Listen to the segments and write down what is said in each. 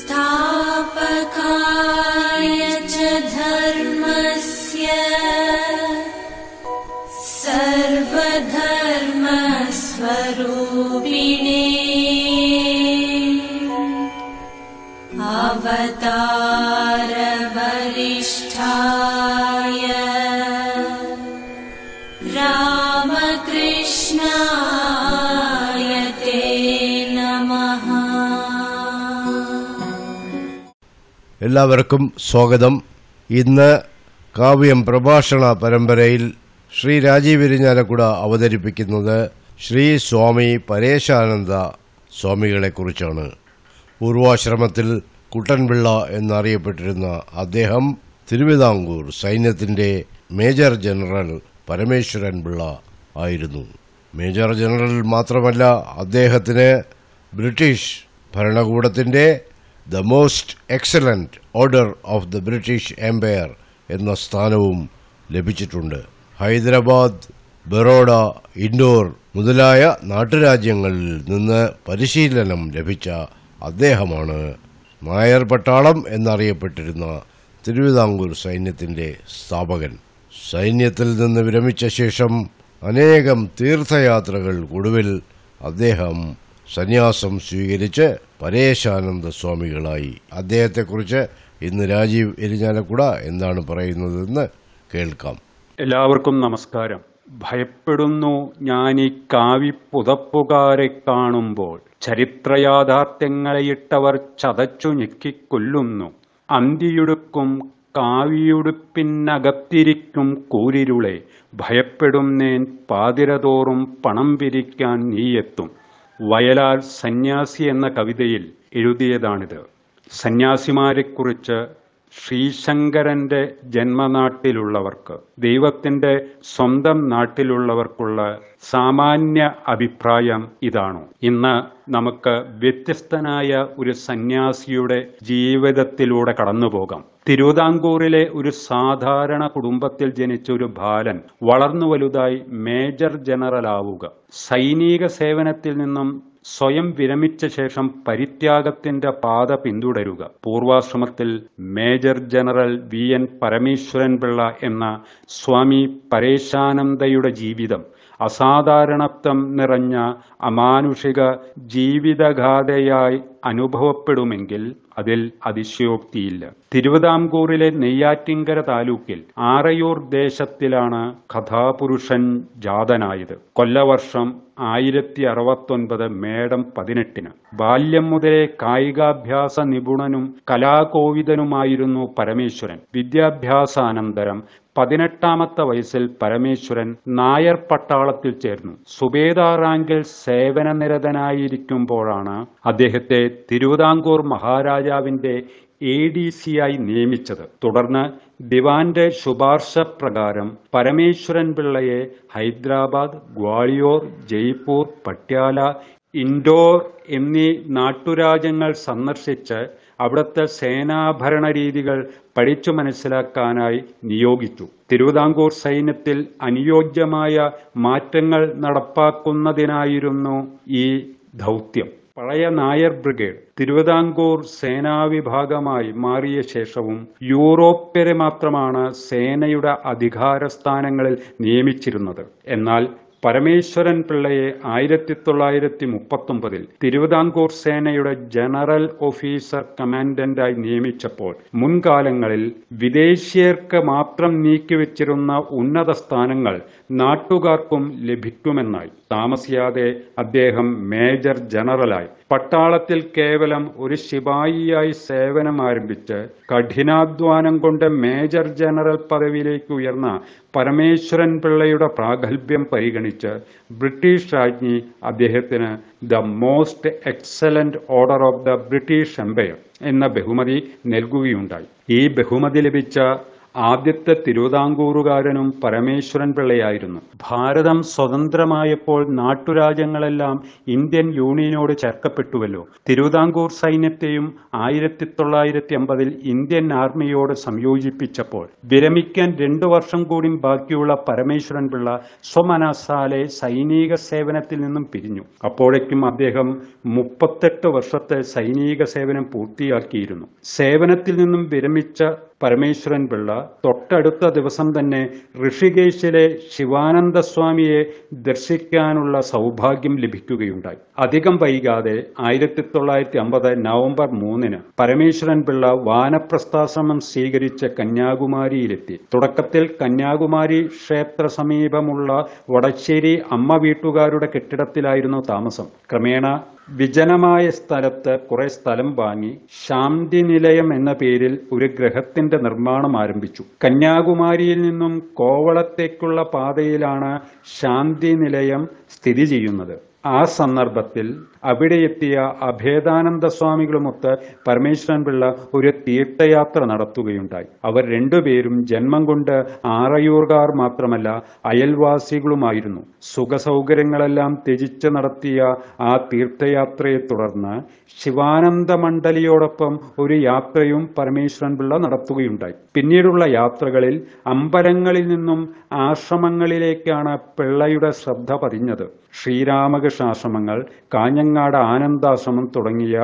संस्थापकाय च धर्मस्य सर्वधर्मस्वरूपिणे अवतारवरिष्ठाय रामकृष्णाय ते नमः എല്ലാവർക്കും സ്വാഗതം ഇന്ന് കാവ്യം പ്രഭാഷണ പരമ്പരയിൽ ശ്രീ രാജീവ് ഇരിഞ്ഞാലക്കുട അവതരിപ്പിക്കുന്നത് ശ്രീ സ്വാമി പരേശാനന്ദ സ്വാമികളെക്കുറിച്ചാണ് പൂർവാശ്രമത്തിൽ കുട്ടൻപിള്ള എന്നറിയപ്പെട്ടിരുന്ന അദ്ദേഹം തിരുവിതാംകൂർ സൈന്യത്തിന്റെ മേജർ ജനറൽ പരമേശ്വരൻ പിള്ള ആയിരുന്നു മേജർ ജനറൽ മാത്രമല്ല അദ്ദേഹത്തിന് ബ്രിട്ടീഷ് ഭരണകൂടത്തിന്റെ the most excellent order of the British empire എന്ന സ്ഥാനവും ലഭിച്ചിട്ടുണ്ട് ഹൈദരാബാദ് ബറോഡ ഇൻഡോർ മുതലായ നാട്ടുരാജ്യങ്ങളിൽ നിന്ന് പരിശീലനം ലഭിച്ച അദ്ദേഹമാണ് നായർ പട്ടാളം എന്നറിയപ്പെട്ടിരുന്ന തിരുവിതാംകൂർ സൈന്യത്തിന്റെ സ്ഥാപകൻ സൈന്യത്തിൽ നിന്ന് വിരമിച്ച ശേഷം അനേകം തീർത്ഥയാത്രകൾ ഒടുവിൽ അദ്ദേഹം സന്യാസം സ്വീകരിച്ച് പരേശാനന്ദ സ്വാമികളായി അദ്ദേഹത്തെക്കുറിച്ച് ഇന്ന് രാജീവ് എരിഞ്ഞാലക്കുട എന്താണ് പറയുന്നതെന്ന് കേൾക്കാം എല്ലാവർക്കും നമസ്കാരം ഭയപ്പെടുന്നു ഞാൻ ഈ കാവി പുതപ്പുകാരെ കാണുമ്പോൾ ചരിത്രയാഥാർത്ഥ്യങ്ങളെയിട്ടവർ ചതച്ചു ഞെക്കിക്കൊല്ലുന്നു അന്തിയുടുക്കും കാവിയുടുപ്പിനകത്തിരിക്കും കൂരിരുളെ ഭയപ്പെടുന്നേൻ പാതിരതോറും പണം പിരിക്കാൻ നീയെത്തും വയലാർ സന്യാസി എന്ന കവിതയിൽ എഴുതിയതാണിത് സന്യാസിമാരെക്കുറിച്ച് ശ്രീശങ്കരന്റെ ജന്മനാട്ടിലുള്ളവർക്ക് ദൈവത്തിന്റെ സ്വന്തം നാട്ടിലുള്ളവർക്കുള്ള സാമാന്യ അഭിപ്രായം ഇതാണ് ഇന്ന് നമുക്ക് വ്യത്യസ്തനായ ഒരു സന്യാസിയുടെ ജീവിതത്തിലൂടെ കടന്നുപോകാം തിരുവിതാംകൂറിലെ ഒരു സാധാരണ കുടുംബത്തിൽ ജനിച്ച ഒരു ബാലൻ വളർന്നു വലുതായി മേജർ ജനറൽ ആവുക സൈനിക സേവനത്തിൽ നിന്നും സ്വയം വിരമിച്ച ശേഷം പരിത്യാഗത്തിന്റെ പാത പിന്തുടരുക പൂർവാശ്രമത്തിൽ major general V N Parameswaran Pillai എന്ന സ്വാമി പരേശാനന്ദയുടെ ജീവിതം അസാധാരണത്വം നിറഞ്ഞ അമാനുഷിക ജീവിതഗാഥയായി അനുഭവപ്പെടുമെങ്കിൽ അതിൽ അതിശയോക്തിയില്ല തിരുവിതാംകൂറിലെ നെയ്യാറ്റിങ്കര താലൂക്കിൽ ആറയൂർ ദേശത്തിലാണ് കഥാപുരുഷൻ ജാതനായത് കൊല്ലവർഷം ആയിരത്തി അറുപത്തൊൻപത് മേടം പതിനെട്ടിന് ബാല്യം മുതലേ കായികാഭ്യാസ നിപുണനും കലാകോവിദനുമായിരുന്നു പരമേശ്വരൻ വിദ്യാഭ്യാസാനന്തരം പതിനെട്ടാമത്തെ വയസ്സിൽ പരമേശ്വരൻ നായർ പട്ടാളത്തിൽ ചേർന്നു സുബേദാർ റാങ്കിൽ സേവനനിരതനായിരിക്കുമ്പോഴാണ് അദ്ദേഹത്തെ തിരുവിതാംകൂർ മഹാരാജാവിന്റെ എ ഡി സിയായി നിയമിച്ചത് തുടർന്ന് ദിവാന്റെ ശുപാർശ പ്രകാരം പരമേശ്വരൻ പിള്ളയെ ഹൈദരാബാദ് ഗ്വാളിയോർ ജയ്പൂർ പട്യാല ഇൻഡോർ എന്നീ നാട്ടുരാജ്യങ്ങൾ സന്ദർശിച്ച് അവിടുത്തെ സേനാഭരണ രീതികൾ പഠിച്ചു മനസ്സിലാക്കാനായി നിയോഗിച്ചു തിരുവിതാംകൂർ സൈന്യത്തിൽ അനുയോജ്യമായ മാറ്റങ്ങൾ നടപ്പാക്കുന്നതിനായിരുന്നു ഈ ദൗത്യം പഴയ നായർ ബ്രിഗേഡ് തിരുവിതാംകൂർ സേനാവിഭാഗമായി മാറിയ ശേഷവും യൂറോപ്യരെ മാത്രമാണ് സേനയുടെ അധികാര സ്ഥാനങ്ങളിൽ നിയമിച്ചിരുന്നത് എന്നാൽ പരമേശ്വരൻ പിള്ളയെ ആയിരത്തി തൊള്ളായിരത്തി മുപ്പത്തൊമ്പതിൽ തിരുവിതാംകൂർ സേനയുടെ ജനറൽ ഓഫീസർ കമാൻഡന്റായി നിയമിച്ചപ്പോൾ മുൻകാലങ്ങളിൽ വിദേശീയർക്ക് മാത്രം നീക്കിവെച്ചിരുന്ന ഉന്നത സ്ഥാനങ്ങൾ നാട്ടുകാർക്കും ലഭിക്കുമെന്നായി താമസിയാതെ അദ്ദേഹം മേജർ ജനറലായി പട്ടാളത്തിൽ കേവലം ഒരു ശിപായിയായി സേവനം ആരംഭിച്ച് കഠിനാധ്വാനം കൊണ്ട് മേജർ ജനറൽ പദവിയിലേക്ക് ഉയർന്ന പരമേശ്വരൻ പിള്ളയുടെ പ്രാഗൽഭ്യം പരിഗണിച്ച് ബ്രിട്ടീഷ് രാജ്ഞി അദ്ദേഹത്തിന് the most excellent order of the British empire എന്ന ബഹുമതി നൽകുകയുണ്ടായി ഈ ബഹുമതി ലഭിച്ച ആദ്യത്തെ തിരുവിതാംകൂറുകാരനും പരമേശ്വരൻ പിള്ളയായിരുന്നു ഭാരതം സ്വതന്ത്രമായപ്പോൾ നാട്ടുരാജ്യങ്ങളെല്ലാം ഇന്ത്യൻ യൂണിയനോട് ചേർക്കപ്പെട്ടുവല്ലോ തിരുവിതാംകൂർ സൈന്യത്തെയും ആയിരത്തി തൊള്ളായിരത്തി അമ്പതിൽ ഇന്ത്യൻ ആർമിയോട് സംയോജിപ്പിച്ചപ്പോൾ വിരമിക്കാൻ രണ്ടു വർഷം കൂടി ബാക്കിയുള്ള പരമേശ്വരൻ പിള്ള സ്വമനസാലെ സൈനിക സേവനത്തിൽ നിന്നും പിരിഞ്ഞു അപ്പോഴേക്കും അദ്ദേഹം മുപ്പത്തെട്ട് വർഷത്തെ സൈനിക സേവനം പൂർത്തിയാക്കിയിരുന്നു സേവനത്തിൽ നിന്നും വിരമിച്ച പരമേശ്വരൻ പിള്ള തൊട്ടടുത്ത ദിവസം തന്നെ ഋഷികേശിലെ ശിവാനന്ദ സ്വാമിയെ ദർശിക്കാനുള്ള സൗഭാഗ്യം ലഭിക്കുകയുണ്ടായി അധികം വൈകാതെ ആയിരത്തി തൊള്ളായിരത്തി അമ്പത് നവംബർ മൂന്നിന് പരമേശ്വരൻ പിള്ള വാനപ്രസ്ഥാശ്രമം സ്വീകരിച്ച് കന്യാകുമാരിയിലെത്തി തുടക്കത്തിൽ കന്യാകുമാരി ക്ഷേത്ര സമീപമുള്ള വടശ്ശേരി അമ്മ വീട്ടുകാരുടെ കെട്ടിടത്തിലായിരുന്നു താമസം ക്രമേണ വിജനമായ സ്ഥലത്ത് കുറെ സ്ഥലം വാങ്ങി ശാന്തി നിലയം എന്ന പേരിൽ ഒരു ഗ്രഹത്തിന്റെ നിർമ്മാണം ആരംഭിച്ചു കന്യാകുമാരിയിൽ നിന്നും കോവളത്തേക്കുള്ള പാതയിലാണ് ശാന്തി നിലയം സ്ഥിതി ചെയ്യുന്നത് ആ സന്ദർഭത്തിൽ അവിടെ എത്തിയ അഭേദാനന്ദ സ്വാമികളുമൊത്ത് പരമേശ്വരൻ പിള്ള ഒരു തീർത്ഥയാത്ര നടത്തുകയുണ്ടായി അവർ രണ്ടുപേരും ജന്മം കൊണ്ട് ആറയൂർകാർ മാത്രമല്ല അയൽവാസികളുമായിരുന്നു സുഖസൗകര്യങ്ങളെല്ലാം ത്യജിച്ച് നടത്തിയ ആ തീർത്ഥയാത്രയെ തുടർന്ന് ശിവാനന്ദ മണ്ഡലിയോടൊപ്പം ഒരു യാത്രയും പരമേശ്വരൻ പിള്ള നടത്തുകയുണ്ടായി പിന്നീടുള്ള യാത്രകളിൽ അമ്പലങ്ങളിൽ നിന്നും ആശ്രമങ്ങളിലേക്കാണ് പിള്ളയുടെ ശ്രദ്ധ പതിഞ്ഞത് ശ്രീരാമകൃഷ്ണാശ്രമങ്ങൾ കാഞ്ഞങ്ങാട് ആനന്ദാശ്രമം തുടങ്ങിയ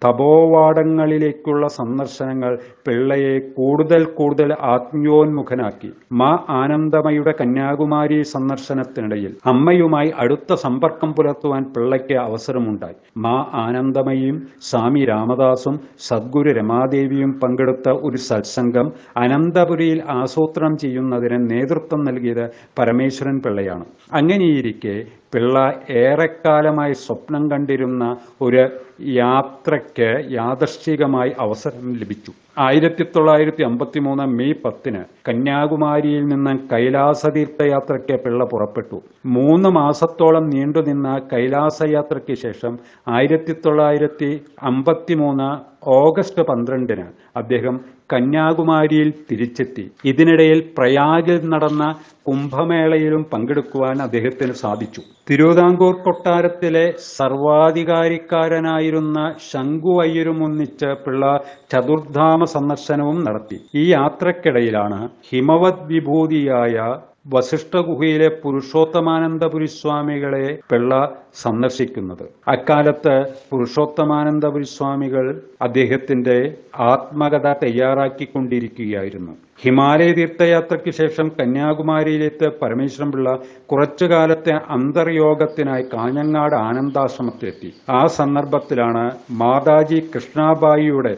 തപോവാടങ്ങളിലേക്കുള്ള സന്ദർശനങ്ങൾ പിള്ളയെ കൂടുതൽ കൂടുതൽ ആത്മീയോന്മുഖനാക്കി മാ ആനന്ദമയുടെ കന്യാകുമാരി സന്ദർശനത്തിനിടയിൽ അമ്മയുമായി അടുത്ത സമ്പർക്കം പുലർത്തുവാൻ പിള്ളയ്ക്ക് അവസരമുണ്ടായി മാ ആനന്ദമയും സ്വാമി രാമദാസും സദ്ഗുരു രമാദേവിയും പങ്കെടുത്ത ഒരു സത്സംഗം അനന്തപുരിയിൽ ആസൂത്രണം ചെയ്യുന്നതിന് നേതൃത്വം നൽകിയത് പരമേശ്വരൻ പിള്ളയാണ് അങ്ങനെയിരിക്കെ പിള്ള ഏറെക്കാലമായി സ്വപ്നം കണ്ടിരുന്ന ഒരു യാത്രയ്ക്ക് യാദർശികമായി അവസരം ലഭിച്ചു ആയിരത്തി തൊള്ളായിരത്തി അമ്പത്തി മൂന്ന് മെയ് പത്തിന് കന്യാകുമാരിയിൽ നിന്ന് കൈലാസ തീർത്ഥയാത്രയ്ക്ക് പിള്ള പുറപ്പെട്ടു മൂന്ന് മാസത്തോളം നീണ്ടുനിന്ന കൈലാസയാത്രയ്ക്ക് ശേഷം ആയിരത്തി തൊള്ളായിരത്തി അമ്പത്തി മൂന്ന് ഓഗസ്റ്റ് പന്ത്രണ്ടിന് അദ്ദേഹം കന്യാകുമാരിയിൽ തിരിച്ചെത്തി ഇതിനിടയിൽ പ്രയാഗിൽ നടന്ന കുംഭമേളയിലും പങ്കെടുക്കുവാൻ അദ്ദേഹത്തിന് സാധിച്ചു തിരുവിതാംകൂർ കൊട്ടാരത്തിലെ സർവാധികാരിക്കാരനായിരുന്ന ശങ്കു അയ്യരും ഒന്നിച്ച് പിള്ള ചതുർധാമ സന്ദർശനവും നടത്തി ഈ യാത്രക്കിടയിലാണ് ഹിമവത് വിഭൂതിയായ വസിഷ്ഠ ഗുഹയിലെ പുരുഷോത്തമാനന്ദപുരി സ്വാമികളെ പിള്ള സന്ദർശിക്കുന്നത് അക്കാലത്ത് പുരുഷോത്തമാനന്ദപുരി സ്വാമികൾ അദ്ദേഹത്തിന്റെ ആത്മകഥ തയ്യാറാക്കിക്കൊണ്ടിരിക്കുകയായിരുന്നു ഹിമാലയ തീർത്ഥയാത്രയ്ക്ക് ശേഷം കന്യാകുമാരിയിലെത്ത് പരമേശ്വരൻ പിള്ള കുറച്ചു കാലത്തെ അന്തർയോഗത്തിനായി കാഞ്ഞങ്ങാട് ആനന്ദാശ്രമത്തിലെത്തി ആ സന്ദർഭത്തിലാണ് മാതാജി കൃഷ്ണാബായിയുടെ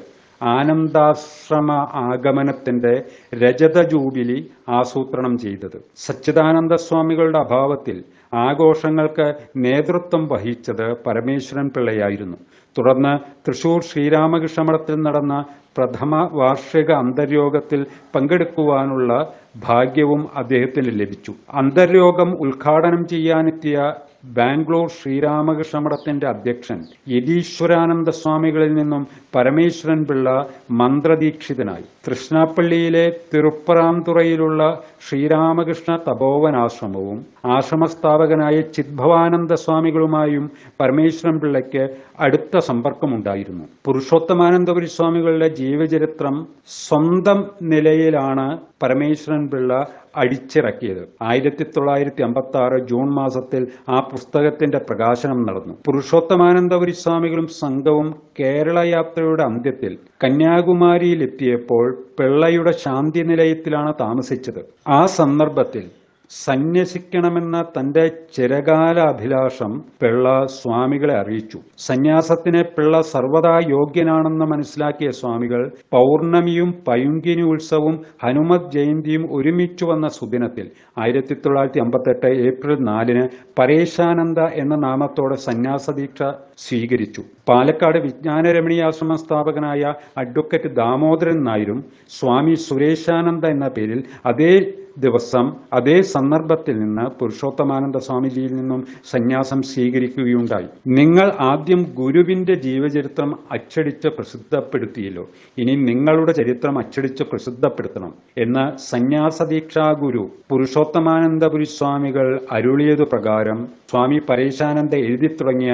ആനന്ദാശ്രമ ആഗമനത്തിന്റെ രജത ജൂബിലി ആസൂത്രണം ചെയ്തത് സച്ചിദാനന്ദ സ്വാമികളുടെ അഭാവത്തിൽ ആഘോഷങ്ങൾക്ക് നേതൃത്വം വഹിച്ചത് പരമേശ്വരൻ പിള്ളയായിരുന്നു തുടർന്ന് തൃശൂർ ശ്രീരാമകൃഷ്ണ മഠത്തിൽ നടന്ന പ്രഥമ വാർഷിക അന്തര്യോഗത്തിൽ പങ്കെടുക്കുവാനുള്ള ഭാഗ്യവും അദ്ദേഹത്തിന് ലഭിച്ചു അന്തര്യോഗം ഉദ്ഘാടനം ചെയ്യാനെത്തിയ ബാംഗ്ലൂർ ശ്രീരാമകൃഷ്ണ മഠത്തിന്റെ അധ്യക്ഷൻ യതീശ്വരാനന്ദ സ്വാമികളിൽ നിന്നും പരമേശ്വരൻ പിള്ള മന്ത്രദീക്ഷിതനായി തൃഷ്ണാപ്പള്ളിയിലെ തിരുപ്പറാംതുറയിലുള്ള ശ്രീരാമകൃഷ്ണ തപോവനാശ്രമവും ആശ്രമസ്ഥാപകനായ ചിദ്ഭവാനന്ദ സ്വാമികളുമായും പരമേശ്വരൻ പിള്ളയ്ക്ക് അടുത്ത സമ്പർക്കമുണ്ടായിരുന്നു പുരുഷോത്തമാനന്ദപുരി സ്വാമികളുടെ ജീവചരിത്രം സ്വന്തം നിലയിലാണ് പരമേശ്വരൻ പിള്ള അടിച്ചിറക്കിയത് ആയിരത്തി തൊള്ളായിരത്തി അമ്പത്തി ആറ് ജൂൺ മാസത്തിൽ ആ പുസ്തകത്തിന്റെ പ്രകാശനം നടന്നു പുരുഷോത്തമാനന്ദപുരി സ്വാമികളും സംഘവും കേരള യാത്രയുടെ അന്ത്യത്തിൽ കന്യാകുമാരിയിൽ എത്തിയപ്പോൾ പിള്ളയുടെ ശാന്തി നിലയത്തിലാണ് താമസിച്ചത് ആ സന്ദർഭത്തിൽ സന്യസിക്കണമെന്ന തന്റെ ചിരകാല അഭിലാഷം പിള്ള സ്വാമികളെ അറിയിച്ചു സന്യാസത്തിന് പിള്ള സർവദാ യോഗ്യനാണെന്ന് മനസ്സിലാക്കിയ സ്വാമികൾ പൗർണമിയും പയുങ്കിനി ഉത്സവവും ഹനുമത് ജയന്തിയും ഒരുമിച്ചു വന്ന സുദിനത്തിൽ ആയിരത്തി തൊള്ളായിരത്തി അമ്പത്തെട്ട് ഏപ്രിൽ നാലിന് പരേശാനന്ദ എന്ന നാമത്തോടെ സന്യാസ ദീക്ഷ സ്വീകരിച്ചു പാലക്കാട് വിജ്ഞാനരമണീയാശ്രമ സ്ഥാപകനായ അഡ്വക്കേറ്റ് ദാമോദരൻ നായരും സ്വാമി സുരേശാനന്ദ എന്ന പേരിൽ അതേ ദിവസം അതേ സന്ദർഭത്തിൽ നിന്ന് പുരുഷോത്തമാനന്ദ സ്വാമിജിയിൽ നിന്നും സന്യാസം സ്വീകരിക്കുകയുണ്ടായി നിങ്ങൾ ആദ്യം ഗുരുവിന്റെ ജീവചരിത്രം അച്ചടിച്ച് പ്രസിദ്ധപ്പെടുത്തിയല്ലോ ഇനി നിങ്ങളുടെ ചരിത്രം അച്ചടിച്ച് പ്രസിദ്ധപ്പെടുത്തണം എന്ന് സന്യാസദീക്ഷാ ഗുരു പുരുഷോത്തമാനന്ദപുരി സ്വാമികൾ അരുളിയതു പ്രകാരം സ്വാമി പരേശാനന്ദ എഴുതി തുടങ്ങിയ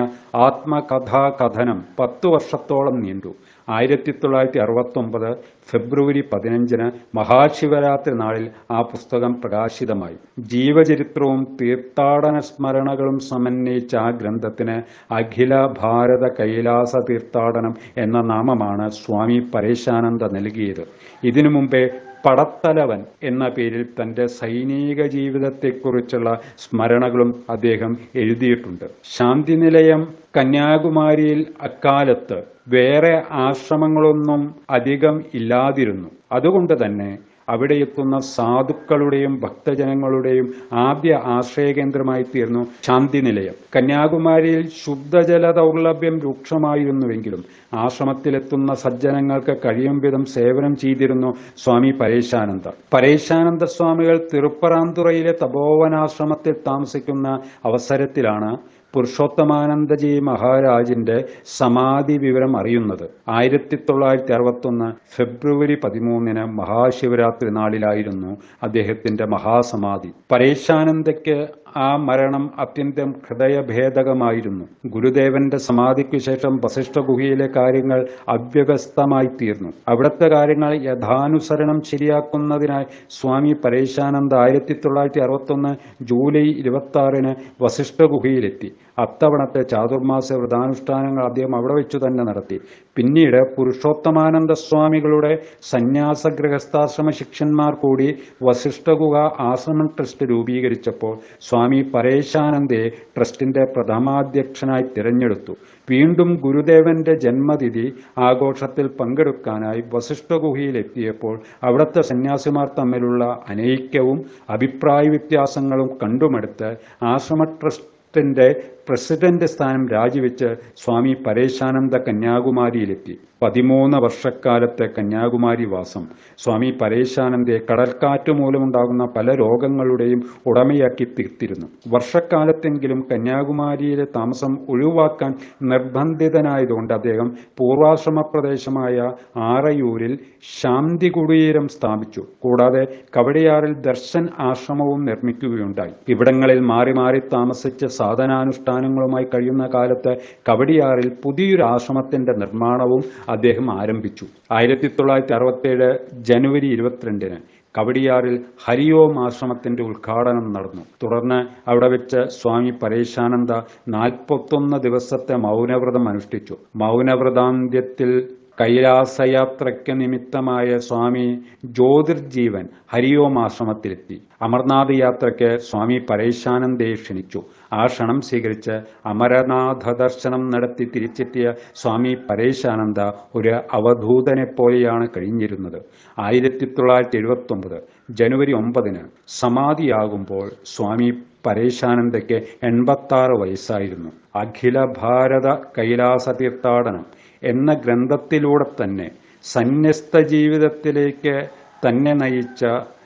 ആത്മകഥാകഥനം പത്തു വർഷത്തോളം നീണ്ടു ആയിരത്തി തൊള്ളായിരത്തി അറുപത്തി ഒമ്പത് ഫെബ്രുവരി പതിനഞ്ചിന് മഹാശിവരാത്രി നാളിൽ ആ പുസ്തകം പ്രകാശിതമായി ജീവചരിത്രവും തീർത്ഥാടന സ്മരണകളും സമന്വയിച്ച ആ ഗ്രന്ഥത്തിന് അഖില ഭാരത കൈലാസ തീർത്ഥാടനം എന്ന നാമമാണ് സ്വാമി പരേശാനന്ദ നൽകിയത് ഇതിനു മുമ്പേ പടത്തലവൻ എന്ന പേരിൽ തന്റെ സൈനിക ജീവിതത്തെക്കുറിച്ചുള്ള സ്മരണകളും അദ്ദേഹം എഴുതിയിട്ടുണ്ട് ശാന്തിനിലയം കന്യാകുമാരിയിൽ അക്കാലത്ത് വേറെ ആശ്രമങ്ങളൊന്നും അധികം ഇല്ലാതിരുന്നു അതുകൊണ്ട് തന്നെ അവിടെ എത്തുന്ന സാധുക്കളുടെയും ഭക്തജനങ്ങളുടെയും ആദ്യ ആശ്രയകേന്ദ്രമായി തീർന്നു ശാന്തിനിലയം കന്യാകുമാരിയിൽ ശുദ്ധജല ദൗർലഭ്യം രൂക്ഷമായിരുന്നുവെങ്കിലും ആശ്രമത്തിലെത്തുന്ന സജ്ജനങ്ങൾക്ക് കഴിയും വിധം സേവനം ചെയ്തിരുന്നു സ്വാമി പരേശാനന്ദ പരേശാനന്ദ സ്വാമികൾ തിരുപ്പറാന്തുറയിലെ തപോവനാശ്രമത്തിൽ താമസിക്കുന്ന അവസരത്തിലാണ് പുരുഷോത്തമാനന്ദജി മഹാരാജിന്റെ സമാധി വിവരം അറിയുന്നത് ആയിരത്തി തൊള്ളായിരത്തി അറുപത്തൊന്ന് ഫെബ്രുവരി പതിമൂന്നിന് മഹാശിവരാത്രി നാളിലായിരുന്നു അദ്ദേഹത്തിന്റെ മഹാസമാധി പരേശാനന്ദയ്ക്ക് ആ മരണം അത്യന്തം ഹൃദയഭേദകമായിരുന്നു ഗുരുദേവന്റെ സമാധിക്കു ശേഷം വസിഷ്ഠ ഗുഹയിലെ കാര്യങ്ങൾ അവ്യവസ്ഥമായി തീർന്നു അവിടുത്തെ കാര്യങ്ങൾ യഥാനുസരണം ശരിയാക്കുന്നതിനായി സ്വാമി പരേശാനന്ദ ആയിരത്തി തൊള്ളായിരത്തി അറുപത്തൊന്ന് ജൂലൈ ഇരുപത്തി ആറിന് വസിഷ്ഠ ഗുഹയിലെത്തി അത്തവണത്തെ ചാതുർമാസ വ്രതാനുഷ്ഠാനങ്ങൾ അദ്ദേഹം അവിടെ വെച്ചു തന്നെ നടത്തി പിന്നീട് പുരുഷോത്തമാനന്ദ സ്വാമികളുടെ സന്യാസ ഗൃഹസ്ഥാശ്രമ ശിഷ്യന്മാർ കൂടി വസിഷ്ഠഗുഹ ആശ്രമം ട്രസ്റ്റ് രൂപീകരിച്ചപ്പോൾ സ്വാമി പരേശാനന്ദയെ ട്രസ്റ്റിന്റെ പ്രഥമാധ്യക്ഷനായി തിരഞ്ഞെടുത്തു വീണ്ടും ഗുരുദേവന്റെ ജന്മതിഥി ആഘോഷത്തിൽ പങ്കെടുക്കാനായി വസിഷ്ഠ ഗുഹയിലെത്തിയപ്പോൾ അവിടുത്തെ സന്യാസിമാർ തമ്മിലുള്ള അനൈക്യവും അഭിപ്രായ വ്യത്യാസങ്ങളും കണ്ടുമെടുത്ത് ആശ്രമ ട്രസ്റ്റിന്റെ പ്രസിഡന്റ് സ്ഥാനം രാജിവെച്ച് സ്വാമി പരേശാനന്ദ കന്യാകുമാരിയിലെത്തി പതിമൂന്ന് വർഷക്കാലത്തെ കന്യാകുമാരി വാസം സ്വാമി പരേശാനന്ദയെ കടൽക്കാറ്റ് മൂലമുണ്ടാകുന്ന പല രോഗങ്ങളുടെയും ഉടമയാക്കി തീർത്തിരുന്നു വർഷക്കാലത്തെങ്കിലും കന്യാകുമാരിയിലെ താമസം ഒഴിവാക്കാൻ നിർബന്ധിതനായതുകൊണ്ട് അദ്ദേഹം പൂർവാശ്രമ പ്രദേശമായ ആറയൂരിൽ ശാന്തി കുടീരം സ്ഥാപിച്ചു കൂടാതെ കവടിയാറിൽ ദർശൻ ആശ്രമവും നിർമ്മിക്കുകയുണ്ടായി ഇവിടങ്ങളിൽ മാറി മാറി താമസിച്ച് സാധനാനുഷ്ഠാനങ്ങളുമായി കഴിയുന്ന കാലത്ത് കവടിയാറിൽ പുതിയൊരു ആശ്രമത്തിന്റെ നിർമ്മാണവും അദ്ദേഹം ആരംഭിച്ചു ആയിരത്തി തൊള്ളായിരത്തി അറുപത്തേഴ് ജനുവരി ഇരുപത്തിരണ്ടിന് കവടിയാറിൽ ഹരിയോം ആശ്രമത്തിന്റെ ഉദ്ഘാടനം നടന്നു തുടർന്ന് അവിടെ വെച്ച് സ്വാമി പരേശാനന്ദ നാൽപ്പത്തൊന്ന് ദിവസത്തെ മൗനവ്രതം അനുഷ്ഠിച്ചു മൗനവ്രതാന്ത്യത്തിൽ കൈലാസയാത്രയ്ക്ക് നിമിത്തമായ സ്വാമി ജ്യോതിർജീവൻ ഹരിയോം ആശ്രമത്തിലെത്തി അമർനാഥ് യാത്രയ്ക്ക് സ്വാമി പരേശാനന്ദയെ ക്ഷണിച്ചു ആ ക്ഷണം സ്വീകരിച്ച് അമരനാഥ ദർശനം നടത്തി തിരിച്ചെത്തിയ സ്വാമി പരേശാനന്ദ ഒരു അവധൂതനെ പോലെയാണ് കഴിഞ്ഞിരുന്നത് ആയിരത്തി തൊള്ളായിരത്തി എഴുപത്തി ഒമ്പത് ജനുവരി ഒമ്പതിന് സമാധിയാകുമ്പോൾ സ്വാമി പരേശാനന്ദയ്ക്ക് എൺപത്തി ആറ് വയസ്സായിരുന്നു അഖില ഭാരത കൈലാസ തീർത്ഥാടനം എന്ന ഗ്രന്ഥത്തിലൂടെ തന്നെ സന്യസ്ത ജീവിതത്തിലേക്ക് തന്നെ നയിച്ച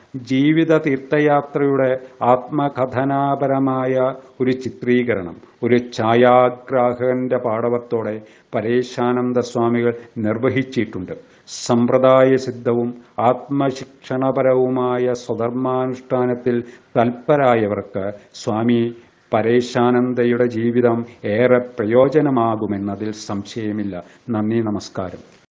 ജീവിത തീർത്ഥയാത്രയുടെ ആത്മകഥനാപരമായ ഒരു ചിത്രീകരണം ഒരു ഛായാഗ്രാഹകന്റെ പാടവത്തോടെ പരേശാനന്ദ സ്വാമികൾ നിർവഹിച്ചിട്ടുണ്ട് സമ്പ്രദായ സിദ്ധവും ആത്മശിക്ഷണപരവുമായ സ്വധർമാനുഷ്ഠാനത്തിൽ തൽപരായവർക്ക് സ്വാമി പരേശാനന്ദയുടെ ജീവിതം ഏറെ പ്രയോജനമാകുമെന്നതിൽ സംശയമില്ല നന്ദി നമസ്കാരം